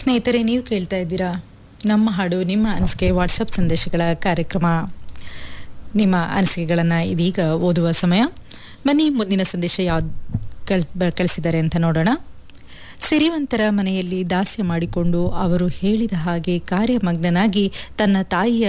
ಸ್ನೇಹಿತರೆ ನೀವು ಕೇಳ್ತಾ ಇದ್ದೀರಾ ನಮ್ಮ ಹಾಡು ನಿಮ್ಮ ಅನಿಸಿಕೆ ವಾಟ್ಸಪ್ ಸಂದೇಶಗಳ ಕಾರ್ಯಕ್ರಮ ನಿಮ್ಮ ಅನಿಸಿಕೆಗಳನ್ನು ಇದೀಗ ಓದುವ ಸಮಯ ಬನ್ನಿ ಮುಂದಿನ ಸಂದೇಶ ಯಾವ್ದು ಕಳ್ ಬ- ಕಳಿಸಿದ್ದಾರೆ ಅಂತ ನೋಡೋಣ ಸಿರಿವಂತರ ಮನೆಯಲ್ಲಿ ದಾಸ್ಯ ಮಾಡಿಕೊಂಡು ಅವರು ಹೇಳಿದ ಹಾಗೆ ಕಾರ್ಯಮಗ್ನನಾಗಿ ತನ್ನ ತಾಯಿಯ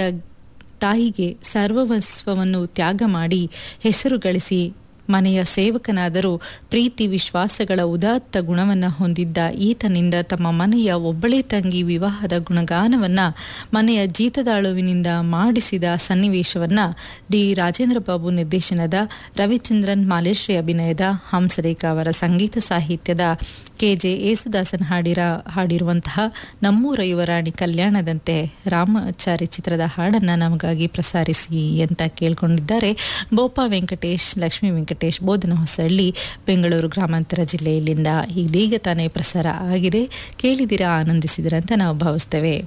ತಾಯಿಗೆ ಸರ್ವಸ್ವವನ್ನು ತ್ಯಾಗ ಮಾಡಿ ಹೆಸರು ಗಳಿಸಿ ಮನೆಯ ಸೇವಕನಾದರೂ ಪ್ರೀತಿ ವಿಶ್ವಾಸಗಳ ಉದಾತ್ತ ಗುಣವನ್ನು ಹೊಂದಿದ್ದ ಈತನಿಂದ ತಮ್ಮ ಮನೆಯ ಒಬ್ಬಳೇ ತಂಗಿ ವಿವಾಹದ ಗುಣಗಾನವನ್ನ ಮನೆಯ ಜೀತದಾಳುವಿನಿಂದ ಮಾಡಿಸಿದ ಸನ್ನಿವೇಶವನ್ನ ಡಿ ರಾಜೇಂದ್ರ ಬಾಬು ನಿರ್ದೇಶನದ ರವಿಚಂದ್ರನ್ ಮಾಲೇಶ್ವರಿ ಅಭಿನಯದ ಹಂಸರೇಖ ಅವರ ಸಂಗೀತ ಸಾಹಿತ್ಯದ ಕೆ ಜೆ ಯೇಸುದಾಸನ್ ಹಾಡಿರ ಹಾಡಿರುವಂತಹ ನಮ್ಮೂರ ಯುವರಾಣಿ ಕಲ್ಯಾಣದಂತೆ ರಾಮಾಚಾರಿ ಚಿತ್ರದ ಹಾಡನ್ನು ನಮಗಾಗಿ ಪ್ರಸಾರಿಸಿ ಅಂತ ಕೇಳ್ಕೊಂಡಿದ್ದಾರೆ ಬೋಪ ವೆಂಕಟೇಶ್ ಲಕ್ಷ್ಮೀ ವೆಂಕಟೇಶ್ ಬೋಧನ ಹೊಸಳ್ಳಿ ಬೆಂಗಳೂರು ಗ್ರಾಮಾಂತರ ಜಿಲ್ಲೆಯಲ್ಲಿಂದ ಇದೀಗ ತಾನೇ ಪ್ರಸಾರ ಆಗಿದೆ ಕೇಳಿದಿರಾ ಆನಂದಿಸಿದಿರ ಅಂತ ನಾವು ಭಾವಿಸ್ತೇವೆ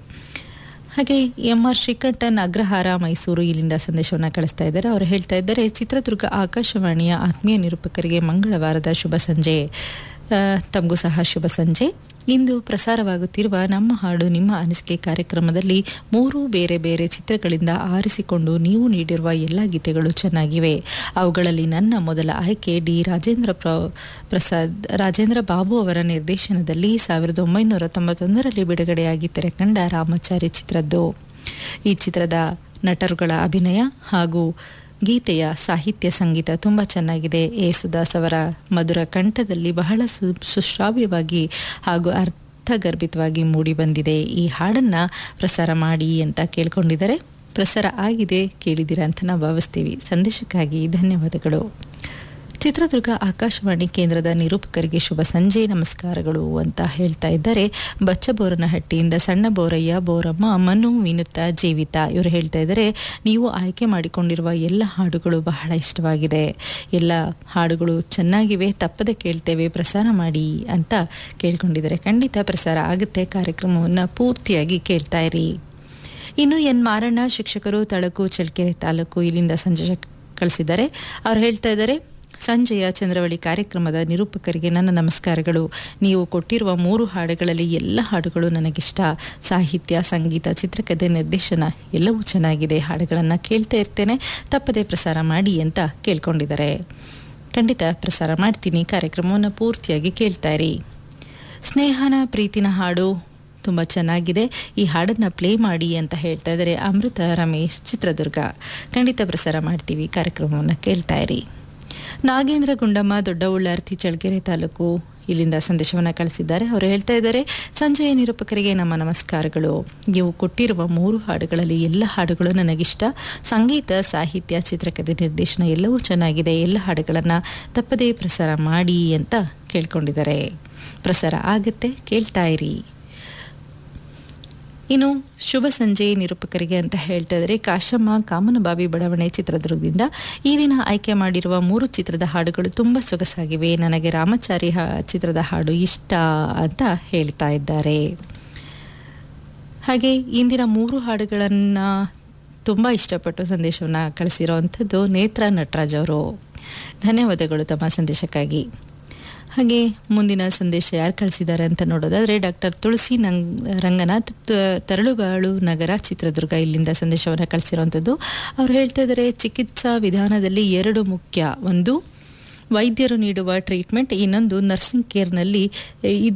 ಹಾಗೆ ಎಂ ಆರ್ ಶ್ರೀಕಂಠನ್ ಅಗ್ರಹಾರ ಮೈಸೂರು ಇಲ್ಲಿಂದ ಸಂದೇಶವನ್ನು ಕಳಿಸ್ತಾ ಇದ್ದಾರೆ ಅವರು ಹೇಳ್ತಾ ಇದ್ದಾರೆ ಚಿತ್ರದುರ್ಗ ಆಕಾಶವಾಣಿಯ ಆತ್ಮೀಯ ನಿರೂಪಕರಿಗೆ ಮಂಗಳವಾರದ ಶುಭ ಸಂಜೆ ಆ, ತಮಗೂ ಸಹ ಶುಭ ಸಂಜೆ ಇಂದು ಪ್ರಸಾರವಾಗುತ್ತಿರುವ ನಮ್ಮ ಹಾಡು ನಿಮ್ಮ ಅನಿಸಿಕೆ ಕಾರ್ಯಕ್ರಮದಲ್ಲಿ ಮೂರು ಬೇರೆ ಬೇರೆ ಚಿತ್ರಗಳಿಂದ ಆರಿಸಿಕೊಂಡು ನೀವು ನೀಡಿರುವ ಎಲ್ಲ ಗೀತೆಗಳು ಚೆನ್ನಾಗಿವೆ ಅವುಗಳಲ್ಲಿ ನನ್ನ ಮೊದಲ ಆಯ್ಕೆ ಡಿ ರಾಜೇಂದ್ರ ಪ್ರ ಪ್ರಸಾದ್ ರಾಜೇಂದ್ರ ಬಾಬು ಅವರ ನಿರ್ದೇಶನದಲ್ಲಿ ಸಾವಿರದ ಒಂಬೈನೂರ ತೊಂಬತ್ತೊಂದರಲ್ಲಿ ಬಿಡುಗಡೆಯಾಗಿ ತೆರೆಕಂಡ ರಾಮಚಾರಿ ಚಿತ್ರದ್ದು ಈ ಚಿತ್ರದ ನಟರುಗಳ ಅಭಿನಯ ಹಾಗೂ ಗೀತೆಯ ಸಾಹಿತ್ಯ ಸಂಗೀತ ತುಂಬ ಚೆನ್ನಾಗಿದೆ ಯೇಸುದಾಸ್ ಅವರ ಮಧುರ ಕಂಠದಲ್ಲಿ ಬಹಳ ಸು ಸುಶ್ರಾವ್ಯವಾಗಿ ಹಾಗೂ ಅರ್ಥಗರ್ಭಿತವಾಗಿ ಮೂಡಿಬಂದಿದೆ ಈ ಹಾಡನ್ನು ಪ್ರಸಾರ ಮಾಡಿ ಅಂತ ಕೇಳ್ಕೊಂಡಿದ್ದಾರೆ ಪ್ರಸಾರ ಆಗಿದೆ ಕೇಳಿದ್ದೀರಾ ಅಂತ ನಾವು ಭಾವಿಸ್ತೀವಿ ಸಂದೇಶಕ್ಕಾಗಿ ಧನ್ಯವಾದಗಳು ಚಿತ್ರದುರ್ಗ ಆಕಾಶವಾಣಿ ಕೇಂದ್ರದ ನಿರೂಪಕರಿಗೆ ಶುಭ ಸಂಜೆ ನಮಸ್ಕಾರಗಳು ಅಂತ ಹೇಳ್ತಾ ಇದ್ದಾರೆ ಬಚ್ಚಬೋರನಹಟ್ಟಿಯಿಂದ ಸಣ್ಣ ಬೋರಯ್ಯ ಬೋರಮ್ಮ ಮನು ವಿನುತ ಜೀವಿತ ಇವರು ಹೇಳ್ತಾ ಇದ್ದಾರೆ ನೀವು ಆಯ್ಕೆ ಮಾಡಿಕೊಂಡಿರುವ ಎಲ್ಲ ಹಾಡುಗಳು ಬಹಳ ಇಷ್ಟವಾಗಿದೆ ಎಲ್ಲ ಹಾಡುಗಳು ಚೆನ್ನಾಗಿವೆ ತಪ್ಪದೆ ಕೇಳ್ತೇವೆ ಪ್ರಸಾರ ಮಾಡಿ ಅಂತ ಕೇಳ್ಕೊಂಡಿದ್ದಾರೆ ಖಂಡಿತ ಪ್ರಸಾರ ಆಗುತ್ತೆ ಕಾರ್ಯಕ್ರಮವನ್ನು ಪೂರ್ತಿಯಾಗಿ ಕೇಳ್ತಾ ಇರಿ ಇನ್ನು ಎನ್ ಮಾರಣ್ಣ ಶಿಕ್ಷಕರು ತಳಕು ಚಳ್ಳಕೆರೆ ತಾಲೂಕು ಇಲ್ಲಿಂದ ಸಂಜೆ ಕಳಿಸಿದ್ದಾರೆ ಅವ್ರು ಹೇಳ್ತಾ ಇದ್ದಾರೆ ಸಂಜೆಯ ಚಂದ್ರವಳಿ ಕಾರ್ಯಕ್ರಮದ ನಿರೂಪಕರಿಗೆ ನನ್ನ ನಮಸ್ಕಾರಗಳು ನೀವು ಕೊಟ್ಟಿರುವ ಮೂರು ಹಾಡುಗಳಲ್ಲಿ ಎಲ್ಲ ಹಾಡುಗಳು ನನಗಿಷ್ಟ ಸಾಹಿತ್ಯ ಸಂಗೀತ ಚಿತ್ರಕಥೆ ನಿರ್ದೇಶನ ಎಲ್ಲವೂ ಚೆನ್ನಾಗಿದೆ ಹಾಡುಗಳನ್ನು ಕೇಳ್ತಾ ಇರ್ತೇನೆ ತಪ್ಪದೇ ಪ್ರಸಾರ ಮಾಡಿ ಅಂತ ಕೇಳ್ಕೊಂಡಿದ್ದಾರೆ ಖಂಡಿತ ಪ್ರಸಾರ ಮಾಡ್ತೀನಿ ಕಾರ್ಯಕ್ರಮವನ್ನು ಪೂರ್ತಿಯಾಗಿ ಕೇಳ್ತಾ ಇರಿ ಸ್ನೇಹನ ಪ್ರೀತಿನ ಹಾಡು ತುಂಬ ಚೆನ್ನಾಗಿದೆ ಈ ಹಾಡನ್ನು ಪ್ಲೇ ಮಾಡಿ ಅಂತ ಹೇಳ್ತಾ ಇದ್ದಾರೆ ಅಮೃತ ರಮೇಶ್ ಚಿತ್ರದುರ್ಗ ಖಂಡಿತ ಪ್ರಸಾರ ಮಾಡ್ತೀವಿ ಕಾರ್ಯಕ್ರಮವನ್ನು ಕೇಳ್ತಾ ಇರಿ ನಾಗೇಂದ್ರ ಗುಂಡಮ್ಮ ದೊಡ್ಡ ಉಳ್ಳಾರ್ತಿ ಚಳ್ಳಕೆರೆ ತಾಲೂಕು ಇಲ್ಲಿಂದ ಸಂದೇಶವನ್ನು ಕಳಿಸಿದ್ದಾರೆ ಅವರು ಹೇಳ್ತಾ ಇದ್ದಾರೆ ಸಂಜೆಯ ನಿರೂಪಕರಿಗೆ ನಮ್ಮ ನಮಸ್ಕಾರಗಳು ನೀವು ಕೊಟ್ಟಿರುವ ಮೂರು ಹಾಡುಗಳಲ್ಲಿ ಎಲ್ಲ ಹಾಡುಗಳು ನನಗಿಷ್ಟ ಸಂಗೀತ ಸಾಹಿತ್ಯ ಚಿತ್ರಕಥೆ ನಿರ್ದೇಶನ ಎಲ್ಲವೂ ಚೆನ್ನಾಗಿದೆ ಎಲ್ಲ ಹಾಡುಗಳನ್ನು ತಪ್ಪದೇ ಪ್ರಸಾರ ಮಾಡಿ ಅಂತ ಕೇಳ್ಕೊಂಡಿದ್ದಾರೆ ಪ್ರಸಾರ ಆಗುತ್ತೆ ಕೇಳ್ತಾ ಇರಿ ಇನ್ನು ಶುಭ ಸಂಜೆ ನಿರೂಪಕರಿಗೆ ಅಂತ ಹೇಳ್ತಾ ಇದ್ದಾರೆ ಕಾಶಮ್ಮ ಕಾಮನಬಾವಿ ಬಡಾವಣೆ ಚಿತ್ರದುರ್ಗದಿಂದ ಈ ದಿನ ಆಯ್ಕೆ ಮಾಡಿರುವ ಮೂರು ಚಿತ್ರದ ಹಾಡುಗಳು ತುಂಬ ಸೊಗಸಾಗಿವೆ ನನಗೆ ರಾಮಚಾರಿ ಹಾ- ಚಿತ್ರದ ಹಾಡು ಇಷ್ಟ ಅಂತ ಹೇಳ್ತಾ ಇದ್ದಾರೆ ಹಾಗೆ ಇಂದಿನ ಮೂರು ಹಾಡುಗಳನ್ನು ತುಂಬ ಇಷ್ಟಪಟ್ಟು ಸಂದೇಶವನ್ನು ಕಳಿಸಿರೋವಂಥದ್ದು ನೇತ್ರ ನಟರಾಜ್ ಅವರು ಧನ್ಯವಾದಗಳು ತಮ್ಮ ಸಂದೇಶಕ್ಕಾಗಿ ಹಾಗೆ ಮುಂದಿನ ಸಂದೇಶ ಯಾರು ಕಳಿಸಿದ್ದಾರೆ ಅಂತ ನೋಡೋದಾದರೆ ಡಾಕ್ಟರ್ ತುಳಸಿ ನಂಗ್ ರಂಗನಾಥ್ ತ- ತರಳುಬಾಳು ನಗರ ಚಿತ್ರದುರ್ಗ ಇಲ್ಲಿಂದ ಸಂದೇಶವನ್ನು ಕಳಿಸಿರುವಂಥದ್ದು ಅವ್ರು ಹೇಳ್ತಾ ಇದ್ದಾರೆ ಚಿಕಿತ್ಸಾ ವಿಧಾನದಲ್ಲಿ ಎರಡು ಮುಖ್ಯ ಒಂದು ವೈದ್ಯರು ನೀಡುವ ಟ್ರೀಟ್ಮೆಂಟ್ ಇನ್ನೊಂದು ನರ್ಸಿಂಗ್ ಕೇರ್ನಲ್ಲಿ